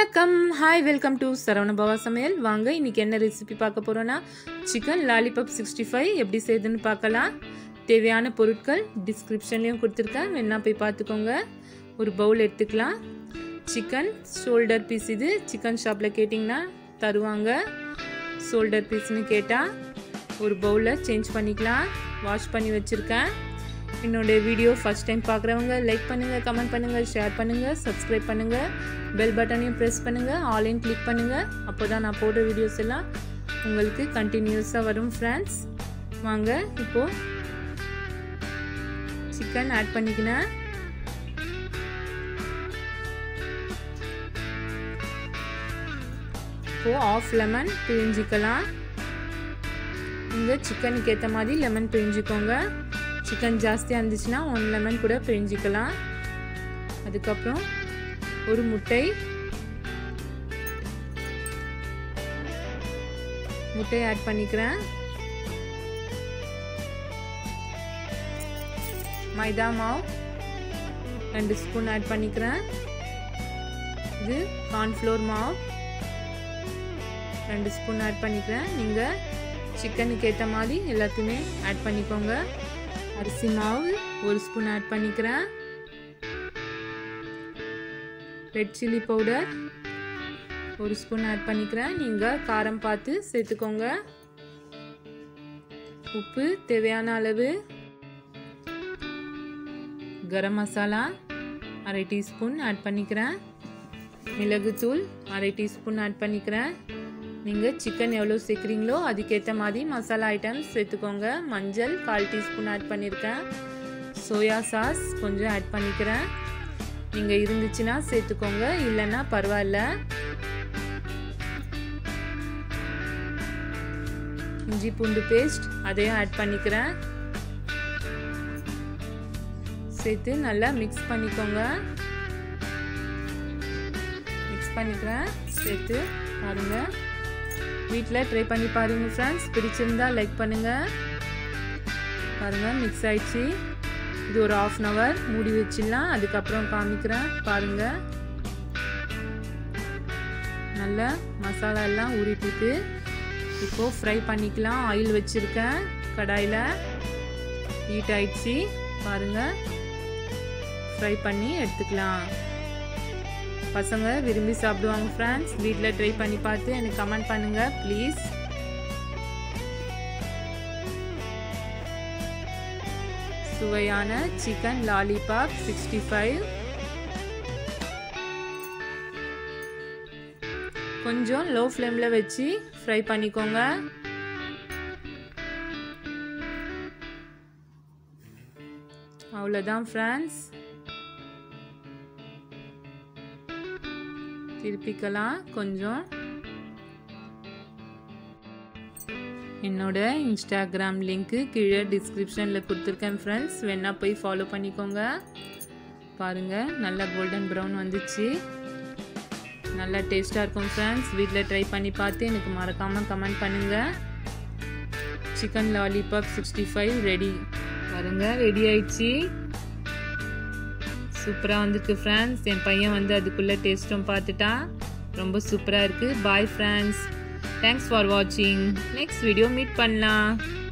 வணக்கம் hi welcome to Saravanabhava சமையல் வாங்க இன்னைக்கு என்ன ரெசிபி பார்க்க போறோம்னா சிக்கன் லாலிபப் சிக்ஸ்டி ஃபைவ் எப்படி செய்யுதுன்னு பார்க்கலாம் தேவையான பொருட்கள் டிஸ்கிரிப்ஷன்லேயும் கொடுத்துருக்கேன் வேணா போய் பார்த்துக்கோங்க ஒரு பவுல் எடுத்துக்கலாம் சிக்கன் ஷோல்டர் பீஸ் இது சிக்கன் ஷாப்பில் கேட்டிங்கன்னா தருவாங்க ஷோல்டர் பீஸ்னு கேட்டால் ஒரு பவுலில் சேஞ்ச் பண்ணிக்கலாம் வாஷ் பண்ணி வச்சுருக்கேன் என்னோட வீடியோ ஃபஸ்ட் டைம் பார்க்குறவங்க லைக் பண்ணுங்கள் கமெண்ட் பண்ணுங்கள் ஷேர் பண்ணுங்கள் சப்ஸ்கிரைப் பண்ணுங்கள் பெல் பட்டனையும் ப்ரெஸ் பண்ணுங்கள் ஆன்லைன் கிளிக் பண்ணுங்கள் அப்போ தான் நான் போடுற வீடியோஸ் எல்லாம் உங்களுக்கு கண்டினியூஸாக வரும் ஃப்ரெண்ட்ஸ் வாங்க இப்போது சிக்கன் ஆட் பண்ணிக்கினேன் இப்போது ஆஃப் லெமன் பிழிஞ்சிக்கலாம் இங்கே சிக்கனுக்கு ஏற்ற மாதிரி லெமன் பிழிஞ்சிக்கோங்க சிக்கன் ஜாஸ்தியாக இருந்துச்சுன்னா ஒன் லெமன் கூட பிழிஞ்சிக்கலாம் அதுக்கப்புறம் ஒரு முட்டை முட்டை ஆட் பண்ணிக்கிறேன் மைதா மாவு ரெண்டு ஸ்பூன் ஆட் பண்ணிக்கிறேன் இது கார்ன்ஃப்ளோர் மாவு ரெண்டு ஸ்பூன் ஆட் பண்ணிக்கிறேன் நீங்கள் சிக்கனுக்கு ஏற்ற மாதிரி எல்லாத்தையுமே ஆட் பண்ணிக்கோங்க அரிசி மாவு ஒரு ஸ்பூன் ஆட் பண்ணிக்கிறேன் ரெட் சில்லி பவுடர் ஒரு ஸ்பூன் ஆட் பண்ணிக்கிறேன் நீங்கள் காரம் பார்த்து சேர்த்துக்கோங்க உப்பு தேவையான அளவு கரம் மசாலா அரை டீஸ்பூன் ஆட் பண்ணிக்கிறேன் மிளகுத்தூள் அரை டீஸ்பூன் ஆட் பண்ணிக்கிறேன் நீங்கள் சிக்கன் எவ்வளோ சேர்க்குறீங்களோ அதுக்கேற்ற மாதிரி மசாலா ஐட்டம்ஸ் சேர்த்துக்கோங்க மஞ்சள் கால் டீஸ்பூன் ஆட் பண்ணியிருக்கேன் சோயா சாஸ் கொஞ்சம் ஆட் பண்ணிக்கிறேன் நீங்கள் இருந்துச்சுன்னா சேர்த்துக்கோங்க இல்லைன்னா பரவாயில்ல இஞ்சி பூண்டு பேஸ்ட் அதையும் ஆட் பண்ணிக்கிறேன் சேர்த்து நல்லா மிக்ஸ் பண்ணிக்கோங்க மிக்ஸ் பண்ணிக்கிறேன் சேர்த்து பாருங்கள் வீட்டில் ட்ரை பண்ணி பாருங்கள் ஃப்ரெண்ட்ஸ் பிடிச்சிருந்தா லைக் பண்ணுங்கள் பாருங்கள் மிக்ஸ் ஆயிடுச்சு இது ஒரு ஆஃப் அன் ஹவர் மூடி வச்சிடலாம் அதுக்கப்புறம் காமிக்கிறேன் பாருங்கள் நல்லா மசாலா எல்லாம் ஊறிட்டுருக்கு இப்போது ஃப்ரை பண்ணிக்கலாம் ஆயில் வச்சுருக்கேன் கடாயில் ஹீட் ஆயிடுச்சு பாருங்கள் ஃப்ரை பண்ணி எடுத்துக்கலாம் பசங்க விரும்பி சாப்பிடுவாங்க ஃப்ரெண்ட்ஸ் வீட்டில் ட்ரை பண்ணி பார்த்து எனக்கு கமெண்ட் பண்ணுங்கள் ப்ளீஸ் சுவையான சிக்கன் லாலிபாப் சிக்ஸ்டி ஃபைவ் கொஞ்சம் லோ ஃப்ளேமில் வச்சு ஃப்ரை பண்ணிக்கோங்க அவ்வளோதான் ஃப்ரெண்ட்ஸ் திருப்பிக்கலாம் கொஞ்சம் என்னோட இன்ஸ்டாகிராம் லிங்க்கு கீழே டிஸ்கிரிப்ஷனில் கொடுத்துருக்கேன் ஃப்ரெண்ட்ஸ் வேணால் போய் ஃபாலோ பண்ணிக்கோங்க பாருங்கள் நல்லா கோல்டன் ப்ரௌன் வந்துச்சு நல்லா டேஸ்ட்டாக இருக்கும் ஃப்ரெண்ட்ஸ் வீட்டில் ட்ரை பண்ணி பார்த்து எனக்கு மறக்காமல் கமெண்ட் பண்ணுங்கள் chicken lollipop sixty five ready பாருங்கள் ரெடி ஆயிடுச்சு சூப்பராக வந்துருக்கு ஃப்ரெண்ட்ஸ் என் பையன் வந்து அதுக்குள்ளே டேஸ்ட்டும் பார்த்துட்டான் ரொம்ப சூப்பராக இருக்குது பாய் ஃப்ரெண்ட்ஸ் தேங்க்ஸ் ஃபார் வாட்சிங் நெக்ஸ்ட் வீடியோ மீட் பண்ணலாம்